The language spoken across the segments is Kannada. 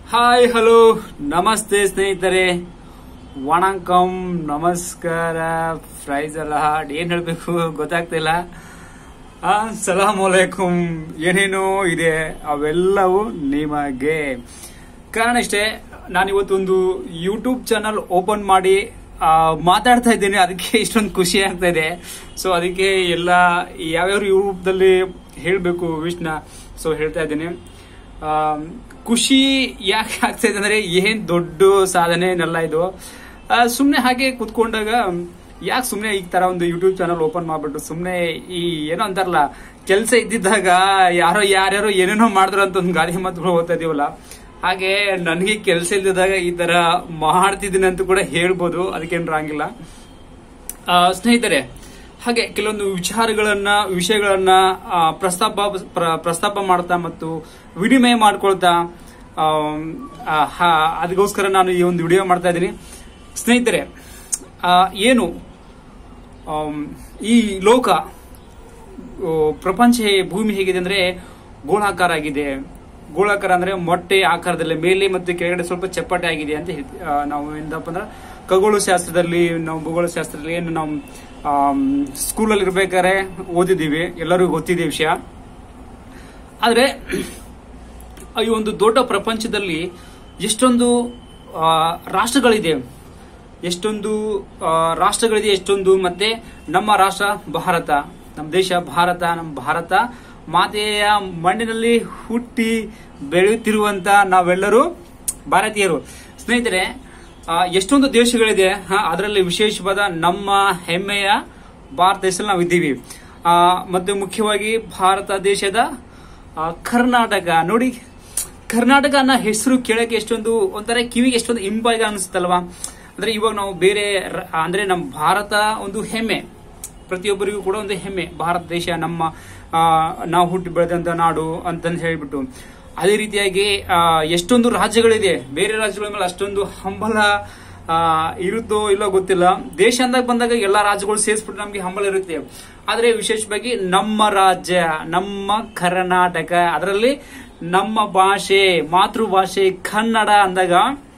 ಹಾಯ್ ಹಲೋ ನಮಸ್ತೆ ಸ್ನೇಹಿತರೆ ವಣಕಂ ನಮಸ್ಕಾರ ಫ್ರೈಸ್ ಅಲಾಡ್ ಏನ್ ಹೇಳ್ಬೇಕು ಗೊತ್ತಾಗ್ತಿಲ್ಲ ಆ, ಸಲಾಮ್ ಅಲೈಕುಂ ಏನೇನೋ ಇದೆ ಅವೆಲ್ಲವೂ ನಿಮಗೆ ಕಾರಣ ಇಷ್ಟೇ ನಾನಿವತ್ತೊಂದು ಯೂಟ್ಯೂಬ್ ಚಾನಲ್ ಓಪನ್ ಮಾಡಿ ಆ, ಮಾತಾಡ್ತಾ ಇದ್ದೀನಿ ಅದಕ್ಕೆ ಇಷ್ಟೊಂದು ಖುಷಿ ಆಗ್ತಾ ಇದೆ ಸೊ ಅದಕ್ಕೆ ಎಲ್ಲ ಯಾವ್ಯಾವ ಯೂಟ್ಯೂಬ್ದಲ್ಲಿ ಹೇಳಬೇಕು ವಿಷ್ಣ ಸೊ ಹೇಳ್ತಾ ಇದ್ದೀನಿ ಆ, ಖುಷಿ ಯಾಕೆ ಆಗ್ತಾ ಇದೆ ಅಂದ್ರೆ ಏನ್ ದೊಡ್ಡ ಸಾಧನೆ ಏನಲ್ಲ ಇದು ಸುಮ್ಮನೆ ಹಾಗೆ ಕುತ್ಕೊಂಡಾಗ ಯಾಕೆ ಸುಮ್ಮನೆ ಈ ತರ ಒಂದು ಯೂಟ್ಯೂಬ್ ಚಾನಲ್ ಓಪನ್ ಮಾಡ್ಬಿಟ್ಟು ಸುಮ್ಮನೆ ಈ ಏನೋ ಅಂತಾರಲ್ಲ ಕೆಲಸ ಇದ್ದಿದ್ದಾಗ ಯಾರೋ ಯಾರ್ಯಾರೋ ಏನೇನೋ ಮಾಡಿದ್ರು ಅಂತ ಒಂದು ಗಾದೆ ಮಾತುಗಳು ಓದ್ತಾ ಇದೀವಲ್ಲ ಹಾಗೆ ನನಗೆ ಕೆಲಸ ಇಲ್ದಿದ್ದಾಗ ಈ ತರ ಮಾಡ್ತಿದ್ದೀನಿ ಅಂತ ಕೂಡ ಹೇಳ್ಬೋದು ಅದಕ್ಕೇನು ರಾಂಗಿಲ್ಲ ಆ, ಸ್ನೇಹಿತರೆ ಹಾಗೆ ಕೆಲವೊಂದು ವಿಚಾರಗಳನ್ನ ವಿಷಯಗಳನ್ನ ಆ, ಪ್ರಸ್ತಾಪ ಪ್ರ- ಪ್ರಸ್ತಾಪ ಮಾಡ್ತಾ ಮತ್ತು ವಿನಿಮಯ ಮಾಡ್ಕೊಳ್ತಾ ಆಮ್, ಆ, ಹ- ಅದಕ್ಕೋಸ್ಕರ ನಾನು ಈ ಒಂದು ವಿಡಿಯೋ ಮಾಡ್ತಾ ಇದ್ದೀನಿ ಸ್ನೇಹಿತರೆ ಆ, ಏನು ಆಮ್, ಈ ಲೋಕ ಓ, ಪ್ರಪಂಚ ಹೇ- ಭೂಮಿ ಹೇಗಿದೆ ಅಂದ್ರೆ ಗೋಳಾಕಾರ ಆಗಿದೆ ಗೋಳಾಕಾರ ಅಂದ್ರೆ ಮೊಟ್ಟೆ ಆಕಾರದಲ್ಲಿ ಮೇಲೆ ಮತ್ತು ಕೆಳಗಡೆ ಸ್ವಲ್ಪ ಚಪ್ಪಟೆ ಆಗಿದೆ ಅಂತ ಹೇಳ್ತಿ- ಆ, ನಾವು ಏನಪ್ಪ ಅಂದ್ರೆ ಖಗೋಳ ಶಾಸ್ತ್ರದಲ್ಲಿ ನಾವು ಭೂಗೋಳ ಶಾಸ್ತ್ರದಲ್ಲಿ ಏನು ನಾವು ಸ್ಕೂಲಲ್ಲಿ ಇರ್ಬೇಕಾದ್ರೆ ಓದಿದ್ದೀವಿ ಎಲ್ಲರಿಗೂ ಗೊತ್ತಿದೆ ವಿಷಯ ಆದ್ರೆ ಈ ಒಂದು ದೊಡ್ಡ ಪ್ರಪಂಚದಲ್ಲಿ ಎಷ್ಟೊಂದು ಆ, ರಾಷ್ಟ್ರಗಳಿದೆ ಎಷ್ಟೊಂದು ಆ, ರಾಷ್ಟ್ರಗಳಿದೆ ಎಷ್ಟೊಂದು ಮತ್ತೆ ನಮ್ಮ ರಾಷ್ಟ್ರ ಭಾರತ ನಮ್ಮ ದೇಶ ಭಾರತ ನಮ್ಮ ಭಾರತ ಮಾತೆಯ ಮಣ್ಣಿನಲ್ಲಿ ಹುಟ್ಟಿ ಬೆಳೆಯುತ್ತಿರುವಂತ ನಾವೆಲ್ಲರೂ ಭಾರತೀಯರು ಸ್ನೇಹಿತರೆ ಆ, ಎಷ್ಟೊಂದು ದೇಶಗಳಿದೆ ಹ, ಅದರಲ್ಲಿ ವಿಶೇಷವಾದ ನಮ್ಮ ಹೆಮ್ಮೆಯ ಭಾರತ ದೇಶದಲ್ಲಿ ನಾವು ಇದ್ದೀವಿ ಆ, ಮತ್ತೆ ಮುಖ್ಯವಾಗಿ ಭಾರತ ದೇಶದ ಆ, ಕರ್ನಾಟಕ ನೋಡಿ ಕರ್ನಾಟಕ ಅನ್ನೋ ಹೆಸರು ಕೇಳಕ್ಕೆ ಎಷ್ಟೊಂದು ಒಂಥರ ಕಿವಿಗೆ ಎಷ್ಟೊಂದು ಇಂಪಾಗಿ ಅನಿಸುತ್ತಲ್ವಾ ಅಂದ್ರೆ ಇವಾಗ ನಾವು ಬೇರೆ ರ- ಅಂದ್ರೆ ನಮ್ಮ ಭಾರತ ಒಂದು ಹೆಮ್ಮೆ ಪ್ರತಿಯೊಬ್ಬರಿಗೂ ಕೂಡ ಒಂದು ಹೆಮ್ಮೆ ಭಾರತ ದೇಶ ನಮ್ಮ ಆ, ನಾವು ಹುಟ್ಟಿ ಬೆಳೆದಂತ ನಾಡು ಅಂತಂದು ಹೇಳ್ಬಿಟ್ಟು ಅದೇ ರೀತಿಯಾಗಿ ಆ, ಎಷ್ಟೊಂದು ರಾಜ್ಯಗಳಿದೆ ಬೇರೆ ರಾಜ್ಯಗಳ ಮೇಲೆ ಅಷ್ಟೊಂದು ಹಂಬಲ ಆ, ಇರುತ್ತೋ ಇಲ್ಲೋ ಗೊತ್ತಿಲ್ಲ ದೇಶ ಅಂದಾಗ ಬಂದಾಗ ಎಲ್ಲಾ ರಾಜ್ಯಗಳು ಸೇರಿಸ್ಬಿಟ್ಟು ನಮ್ಗೆ ಹಂಬಲ ಇರುತ್ತೆ ಆದ್ರೆ ವಿಶೇಷವಾಗಿ ನಮ್ಮ ರಾಜ್ಯ ನಮ್ಮ ಕರ್ನಾಟಕ ಅದರಲ್ಲಿ ನಮ್ಮ ಭಾಷೆ ಮಾತೃಭಾಷೆ ಕನ್ನಡ ಅಂದಾಗ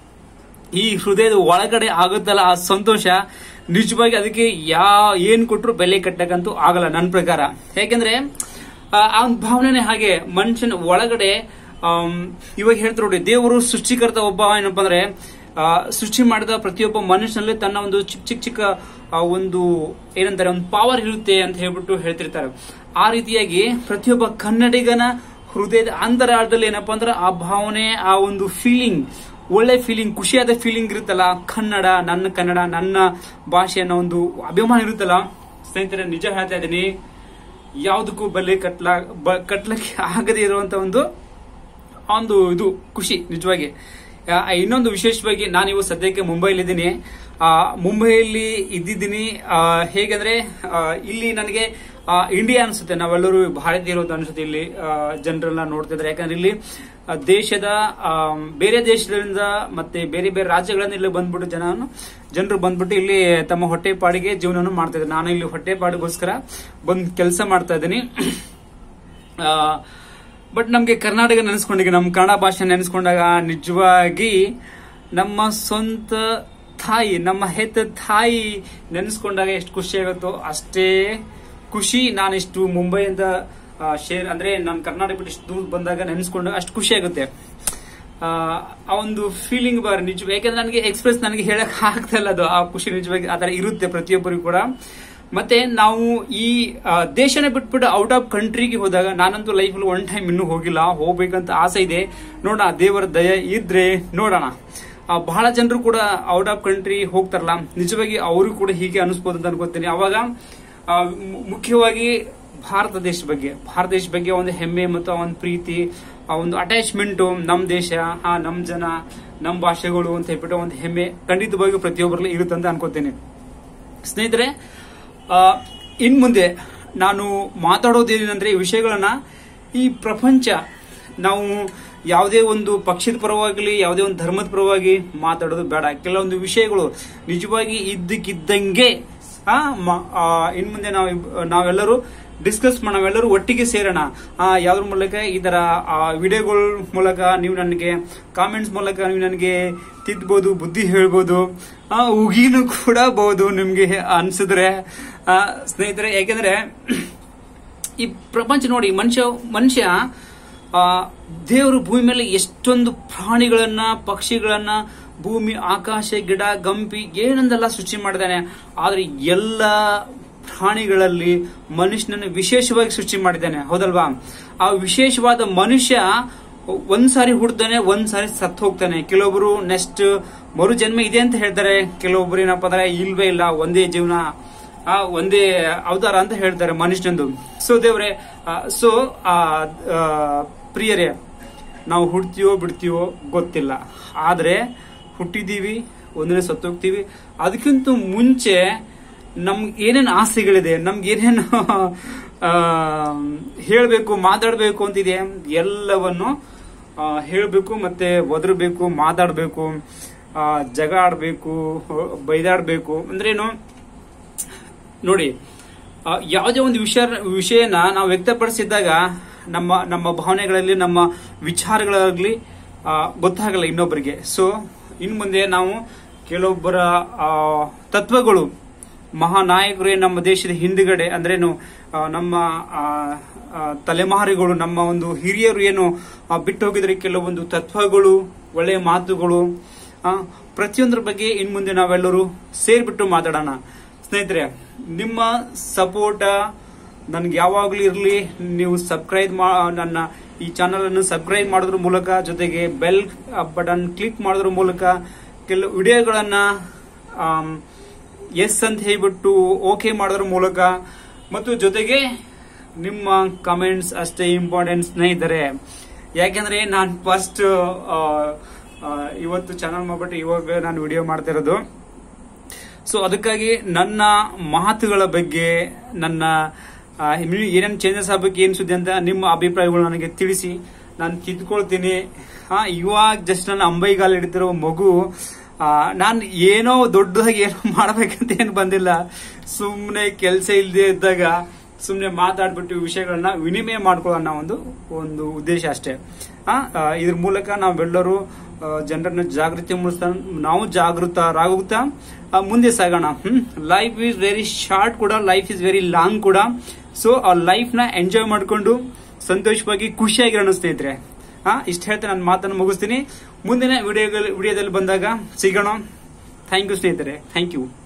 ಈ ಹೃದಯದ ಒಳಗಡೆ ಆಗುತ್ತಲ್ಲ ಆ ಸಂತೋಷ ನಿಜವಾಗಿ ಅದಕ್ಕೆ ಯಾ ಏನ್ ಕೊಟ್ರು ಬೆಲೆ ಕಟ್ಟಕ್ಕಂತೂ ಆಗಲ್ಲ ನನ್ನ ಪ್ರಕಾರ ಯಾಕೆಂದ್ರೆ ಆ ಆ ಒಂದ್ ಭಾವನೆ ಹಾಗೆ ಮನುಷ್ಯನ ಒಳಗಡೆ ಆಮ್, ಇವಾಗ ಹೇಳ್ತಾರೆ ನೋಡಿ ದೇವರು ಸೃಷ್ಟಿಕರ್ತ ಒಬ್ಬ ಏನಪ್ಪಾ ಅಂದ್ರೆ ಆ, ಸೃಷ್ಟಿ ಮಾಡಿದ ಪ್ರತಿಯೊಬ್ಬ ಮನುಷ್ಯನಲ್ಲಿ ತನ್ನ ಒಂದು ಚಿಕ್ಕ ಚಿಕ್ಕ ಚಿಕ್ಕ ಆ, ಒಂದು ಏನಂತಾರೆ ಒಂದು ಪವರ್ ಇರುತ್ತೆ ಅಂತ ಹೇಳ್ಬಿಟ್ಟು ಹೇಳ್ತಿರ್ತಾರೆ ಆ ರೀತಿಯಾಗಿ ಪ್ರತಿಯೊಬ್ಬ ಕನ್ನಡಿಗನ ಹೃದಯದ ಅಂತರಾಳದಲ್ಲಿ ಏನಪ್ಪಾ ಅಂದ್ರೆ ಆ ಭಾವನೆ ಆ ಒಂದು ಫೀಲಿಂಗ್ ಒಳ್ಳೆ ಫೀಲಿಂಗ್ ಖುಷಿಯಾದ ಫೀಲಿಂಗ್ ಇರುತ್ತಲ್ಲ ಕನ್ನಡ ನನ್ನ ಕನ್ನಡ ನನ್ನ ಭಾಷೆ ಅನ್ನೋ ಒಂದು ಅಭಿಮಾನ ಇರುತ್ತಲ್ಲ ಸ್ನೇಹಿತರೆ ನಿಜ ಹೇಳ್ತಾ ಇದ್ದೀನಿ ಯಾವುದಕ್ಕೂ ಬೆಲೆ ಕಟ್ಲ ಬ- ಕಟ್ಲಕ್ಕೆ ಆಗದೇ ಇರುವಂತ ಒಂದು ಒಂದು ಇದು ಖುಷಿ ನಿಜವಾಗಿ ಆ, ಇನ್ನೊಂದು ವಿಶೇಷವಾಗಿ ನಾನು ಇವು ಸದ್ಯಕ್ಕೆ ಮುಂಬೈಲಿದ್ದೀನಿ ಆ, ಮುಂಬೈಯಲ್ಲಿ ಇದ್ದಿದ್ದೀನಿ ಆ, ಹೇಗಂದ್ರೆ ಆ, ಇಲ್ಲಿ ನನಗೆ ಆ, ಇಂಡಿಯಾ ಅನ್ಸುತ್ತೆ ನಾವೆಲ್ಲರೂ ಭಾರತೀಯರು ಅಂತ ಅನ್ಸುತ್ತೆ ಇಲ್ಲಿ ಜನರನ್ನ ನೋಡ್ತಿದ್ರೆ ಯಾಕಂದ್ರೆ ಇಲ್ಲಿ ಆ, ದೇಶದ ಆ, ಬೇರೆ ದೇಶದಿಂದ ಮತ್ತೆ ಬೇರೆ ಬೇರೆ ರಾಜ್ಯಗಳಿಂದ ಇಲ್ಲಿ ಬಂದ್ಬಿಟ್ಟು ಜನ ಜನರು ಬಂದ್ಬಿಟ್ಟು ಇಲ್ಲಿ ತಮ್ಮ ಹೊಟ್ಟೆಪಾಡಿಗೆ ಜೀವನವನ್ನು ಮಾಡ್ತಾ ಇದ್ದಾರೆ ನಾನು ಇಲ್ಲಿ ಹೊಟ್ಟೆಪಾಡಿಗೋಸ್ಕರ ಬಂದ್ ಕೆಲಸ ಮಾಡ್ತಾ ಇದ್ದೀನಿ ಬಟ್ ನಮ್ಗೆ ಕರ್ನಾಟಕ ನೆನೆಸ್ಕೊಂಡಾಗ ನಮ್ಮ ಕನ್ನಡ ಭಾಷೆ ನೆನೆಸ್ಕೊಂಡಾಗ ನಿಜವಾಗಿ ನಮ್ಮ ಸ್ವಂತ ತಾಯಿ ನಮ್ಮ ಹೆತ್ತ ತಾಯಿ ನೆನೆಸ್ಕೊಂಡಾಗ ಎಷ್ಟು ಖುಷಿ ಆಗುತ್ತೋ ಅಷ್ಟೇ ಖುಷಿ ನಾನಿಷ್ಟು ಮುಂಬೈಯಿಂದ ಆ, ಶೇರ್ ಅಂದ್ರೆ ನಾನು ಕರ್ನಾಟಕ ಬಿಟ್ಟು ಇಷ್ಟು ದೂರ ಬಂದಾಗ ನೆನೆಸ್ಕೊಂಡಾಗ ಅಷ್ಟು ಖುಷಿ ಆಗುತ್ತೆ ಆ ಆ ಒಂದು ಫೀಲಿಂಗ್ ಬಾರ್ ನಿಜ ಯಾಕಂದ್ರೆ ನನಗೆ ಎಕ್ಸ್ಪ್ರೆಸ್ ನನಗೆ ಹೇಳಕ್ ಆಗ್ತಾ ಇಲ್ಲ ಅದು ಆ ಖುಷಿ ನಿಜವಾಗಿ ಆ ತರ ಇರುತ್ತೆ ಪ್ರತಿಯೊಬ್ಬರಿಗೂ ಕೂಡ ಮತ್ತೆ ನಾವು ಈ ಆ, ದೇಶನೇ ಬಿಟ್ಬಿಟ್ಟು ಔಟ್ ಆಫ್ ಕಂಟ್ರಿಗೆ ಹೋದಾಗ ನಾನಂತೂ ಲೈಫಲ್ಲಿ ಒನ್ ಟೈಮ್ ಇನ್ನೂ ಹೋಗಿಲ್ಲ ಹೋಗ್ಬೇಕಂತ ಆಸೆ ಇದೆ ನೋಡೋಣ ದೇವರ ದಯ ಇದ್ರೆ ನೋಡೋಣ ಆ, ಬಹಳ ಜನರು ಕೂಡ ಔಟ್ ಆಫ್ ಕಂಟ್ರಿ ಹೋಗ್ತಾರಲ್ಲ ನಿಜವಾಗಿ ಅವರು ಕೂಡ ಹೀಗೆ ಅನಿಸ್ಬೋದು ಅಂತ ಅನ್ಕೋತೀನಿ ಅವಾಗ ಆ, ಮು- ಮುಖ್ಯವಾಗಿ ಭಾರತ ದೇಶ ಬಗ್ಗೆ ಭಾರತ ದೇಶ ಬಗ್ಗೆ ಒಂದು ಹೆಮ್ಮೆ ಮತ್ತು ಆ ಒಂದು ಪ್ರೀತಿ ಆ ಒಂದು ಅಟ್ಯಾಚ್ಮೆಂಟ್ ನಮ್ ದೇಶ ಆ ನಮ್ ಜನ ನಮ್ ಭಾಷೆಗಳು ಅಂತ ಹೇಳ್ಬಿಟ್ಟು ಒಂದು ಹೆಮ್ಮೆ ಖಂಡಿತವಾಗಿಯೂ ಪ್ರತಿಯೊಬ್ಬರಲ್ಲಿ ಇರುತ್ತೆ ಅಂತ ಅನ್ಕೋತೀನಿ ಸ್ನೇಹಿತರೆ ಆ, ಇನ್ ಮುಂದೆ ನಾನು ಮಾತಾಡೋದೇನಂದ್ರೆ ಈ ವಿಷಯಗಳನ್ನ ಈ ಪ್ರಪಂಚ ನಾವು ಯಾವುದೇ ಒಂದು ಪಕ್ಷದ ಪರವಾಗಲಿ ಯಾವುದೇ ಒಂದು ಧರ್ಮದ ಪರವಾಗಿ ಮಾತಾಡೋದು ಬೇಡ ಕೆಲವೊಂದು ವಿಷಯಗಳು ನಿಜವಾಗಿ ಇದ್ದಕ್ಕಿದ್ದಂಗೆ ಆ, ಮ- ಆ, ಇನ್ ಮುಂದೆ ನಾವು ನಾವೆಲ್ಲರೂ ಡಿಸ್ಕಸ್ ಮಾಡೋಣ ಎಲ್ಲರೂ ಒಟ್ಟಿಗೆ ಸೇರೋಣ ಆ, ಯಾವ್ದ್ರ ಮೂಲಕ ಈ ತರ ವಿಡಿಯೋಗಳ ಮೂಲಕ ನೀವು ನನಗೆ ಕಾಮೆಂಟ್ಸ್ ಮೂಲಕ ನೀವು ನನಗೆ ತಿದ್ದಬಹುದು ಬುದ್ಧಿ ಹೇಳ್ಬೋದು ಆ, ಉಗಿನೂ ಕೂಡ ಬಹುದು ನಿಮ್ಗೆ ಅನ್ಸಿದ್ರೆ ಆ, ಸ್ನೇಹಿತರೆ ಯಾಕೆಂದ್ರೆ ಈ ಪ್ರಪಂಚ ನೋಡಿ ಮನುಷ್ಯ ಮನುಷ್ಯ ಆ, ದೇವರು ಭೂಮಿ ಮೇಲೆ ಎಷ್ಟೊಂದು ಪ್ರಾಣಿಗಳನ್ನ ಪಕ್ಷಿಗಳನ್ನ ಭೂಮಿ ಆಕಾಶ ಗಿಡ ಗಂಪಿ ಏನಂದೆಲ್ಲ ಸೃಷ್ಟಿ ಮಾಡಿದ್ದಾನೆ ಆದ್ರೆ ಎಲ್ಲ ಪ್ರಾಣಿಗಳಲ್ಲಿ ಮನುಷ್ಯನನ್ನು ವಿಶೇಷವಾಗಿ ಸೃಷ್ಟಿ ಮಾಡಿದ್ದಾನೆ ಹೌದಲ್ವಾ ಆ ವಿಶೇಷವಾದ ಮನುಷ್ಯ ಒಂದ್ಸಾರಿ ಹುಡ್ತಾನೆ ಒಂದ್ಸಾರಿ ಸತ್ತು ಹೋಗ್ತಾನೆ ಕೆಲವೊಬ್ರು ನೆಕ್ಸ್ಟ್ ಮರು ಜನ್ಮ ಇದೆ ಅಂತ ಹೇಳ್ತಾರೆ ಕೆಲವೊಬ್ರು ಏನಪ್ಪ ಅಂದ್ರೆ ಇಲ್ವೇ ಇಲ್ಲ ಒಂದೇ ಜೀವನ ಆ ಒಂದೇ ಅವತಾರ ಅಂತ ಹೇಳ್ತಾರೆ ಮನುಷ್ಯನದು ಸೊ ದೇವ್ರೆ ಸೊ ಪ್ರಿಯರೇ ನಾವು ಹುಡ್ತೀವೋ ಬಿಡ್ತೀವೋ ಗೊತ್ತಿಲ್ಲ ಆದ್ರೆ ಹುಟ್ಟಿದೀವಿ ಒಂದಿನ ಸತ್ತೋಗ್ತೀವಿ ಅದಕ್ಕಿಂತ ಮುಂಚೆ ನಮ್ಗೆ ಏನೇನು ಆಸೆಗಳಿದೆ ನಮ್ಗೆ ಏನೇನು ಆ, ಹೇಳ್ಬೇಕು ಮಾತಾಡ್ಬೇಕು ಅಂತಿದೆ ಎಲ್ಲವನ್ನು ಆ, ಹೇಳ್ಬೇಕು ಮತ್ತೆ ಒದರ್ಬೇಕು ಮಾತಾಡ್ಬೇಕು ಆ, ಜಗ ಆಡ್ಬೇಕು ಬೈದಾಡ್ಬೇಕು ಅಂದ್ರೇನು ನೋಡಿ ಆ, ಯಾವುದೇ ಒಂದು ವಿಷಯ ವಿಷಯನ ನಾವು ವ್ಯಕ್ತಪಡಿಸಿದಾಗ ನಮ್ಮ ನಮ್ಮ ಭಾವನೆಗಳಲ್ಲಿ ನಮ್ಮ ವಿಚಾರಗಳಾಗ್ಲಿ ಆ, ಗೊತ್ತಾಗಲ್ಲ ಇನ್ನೊಬ್ಬರಿಗೆ ಸೊ ಇನ್ ಮುಂದೆ ನಾವು ಕೆಲವೊಬ್ಬರ ಆ, ತತ್ವಗಳು ಮಹಾನಾಯಕರು ಏನ್ ನಮ್ಮ ದೇಶದ ಹಿಂದುಗಡೆ ಅಂದ್ರೇನು ಆ, ನಮ್ಮ ಆ, ಆ, ತಲೆಮಾರಿಗಳು ನಮ್ಮ ಒಂದು ಹಿರಿಯರು ಏನು ಆ, ಬಿಟ್ಟು ಹೋಗಿದ್ರೆ ಕೆಲವೊಂದು ತತ್ವಗಳು ಒಳ್ಳೆಯ ಮಾತುಗಳು ಆ, ಪ್ರತಿಯೊಂದರ ಬಗ್ಗೆ ಇನ್ ಮುಂದೆ ನಾವೆಲ್ಲರೂ ಸೇರ್ಬಿಟ್ಟು ಮಾತಾಡೋಣ ಸ್ನೇಹಿತರೆ ನಿಮ್ಮ ಸಪೋರ್ಟ್ ನನ್ಗೆ ಯಾವಾಗ್ಲೂ ಇರಲಿ ನೀವು ಸಬ್ಸ್ಕ್ರೈಬ್ ಮಾ ನನ್ನ ಈ ಚಾನಲ್ ಅನ್ನು ಸಬ್ಸ್ಕ್ರೈಬ್ ಮಾಡೋದ್ರ ಮೂಲಕ ಜೊತೆಗೆ ಬೆಲ್ ಬಟನ್ ಕ್ಲಿಕ್ ಮಾಡೋದ್ರ ಮೂಲಕ ಕೆಲವು ವಿಡಿಯೋಗಳನ್ನ ಎಸ್ ಅಂತ ಹೇಳ್ಬಿಟ್ಟು ಓಕೆ ಮಾಡೋದ್ರ ಮೂಲಕ ಮತ್ತು ಜೊತೆಗೆ ನಿಮ್ಮ ಕಮೆಂಟ್ಸ್ ಅಷ್ಟೇ ಇಂಪಾರ್ಟೆಂಟ್ ಸ್ನೇಹಿತರೆ ಯಾಕೆಂದ್ರೆ ನಾನು ಫಸ್ಟ್ ಇವತ್ತು ಚಾನಲ್ ಮಾಡ್ಬಿಟ್ಟು ಇವಾಗ ನಾನು ವಿಡಿಯೋ ಮಾಡ್ತಿರೋದು ಸೊ ಅದಕ್ಕಾಗಿ ನನ್ನ ಮಾತುಗಳ ಬಗ್ಗೆ ನನ್ನ ಆ, ಇನ್ನು ಏನೇನು ಚೇಂಜಸ್ ಆಗ್ಬೇಕು ಏನ್ ಸುದ್ದಿ ಅಂತ ನಿಮ್ಮ ಅಭಿಪ್ರಾಯಗಳು ನನಗೆ ತಿಳಿಸಿ ನಾನು ತಿದ್ಕೊಳ್ತೀನಿ ಆ, ಇವಾಗ ಜಸ್ಟ್ ನನ್ನ ಅಂಬೈಗಾಲ್ ಹಿಡಿತಿರೋ ಮಗು ನಾನು ಏನೋ ದೊಡ್ಡದಾಗಿ ಏನೋ ಮಾಡ್ಬೇಕಂತ ಏನು ಬಂದಿಲ್ಲ ಸುಮ್ಮನೆ ಕೆಲಸ ಇಲ್ಲದೆ ಇದ್ದಾಗ ಸುಮ್ಮನೆ ಮಾತಾಡ್ಬಿಟ್ಟು ವಿಷಯಗಳನ್ನ ವಿನಿಮಯ ಮಾಡ್ಕೊಳ್ಳೋಣ ಒಂದು ಒಂದು ಉದ್ದೇಶ ಅಷ್ಟೇ ಆ, ಆ, ಇದ್ರ ಮೂಲಕ ನಾವೆಲ್ಲರೂ ಆ, ಜನರನ್ನ ಜಾಗೃತಿ ಮೂಡಿಸ್ತಾ ನಾವು ಜಾಗೃತರಾಗುತ್ತಾ ಆ, ಮುಂದೆ ಸಾಗೋಣ ಲೈಫ್ ಇಸ್ ವೆರಿ ಶಾರ್ಟ್ ಕೂಡ ಲೈಫ್ ಇಸ್ ವೆರಿ ಲಾಂಗ್ ಕೂಡ ಸೊ ಆ ಲೈಫ್ ನ ಎಂಜಾಯ್ ಮಾಡ್ಕೊಂಡು ಸಂತೋಷವಾಗಿ ಖುಷಿಯಾಗಿರೋಣ ಸ್ನೇಹಿತರೆ ಹಾ ಇಷ್ಟ ಹೇಳ್ತಾ ನಾನು ಮಾತನ್ನು ಮುಗಿಸ್ತೀನಿ ಮುಂದಿನ ವಿಡಿಯೋ ವಿಡಿಯೋದಲ್ಲಿ ಬಂದಾಗ ಸಿಗೋಣ ಥ್ಯಾಂಕ್ ಯು ಸ್ನೇಹಿತರೆ ಥ್ಯಾಂಕ್ ಯು